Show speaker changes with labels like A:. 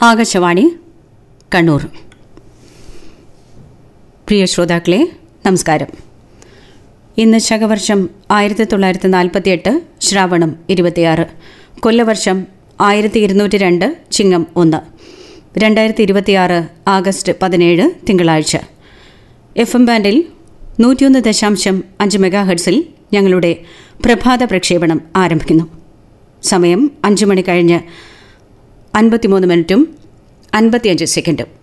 A: ആകാശവാണി കണ്ണൂർ പ്രിയ ശ്രോതാക്കളെ നമസ്കാരം ഇന്ന് ശകവർഷം ആയിരത്തി തൊള്ളായിരത്തി നാൽപ്പത്തിയെട്ട് ശ്രാവണം ഇരുപത്തിയാറ് കൊല്ലവർഷം ആയിരത്തി ഇരുന്നൂറ്റി രണ്ട് ചിങ്ങം ഒന്ന് രണ്ടായിരത്തി ഇരുപത്തിയാറ് ആഗസ്റ്റ് പതിനേഴ് തിങ്കളാഴ്ച എഫ് എം ബാൻഡിൽ നൂറ്റിയൊന്ന് ദശാംശം അഞ്ച് മെഗാ ഹെർട്സിൽ ഞങ്ങളുടെ പ്രഭാത പ്രക്ഷേപണം ആരംഭിക്കുന്നു സമയം അഞ്ച് മണി കഴിഞ്ഞ് അൻപത്തിമൂന്ന് മിനിറ്റും അൻപത്തിയഞ്ച് സെക്കൻഡും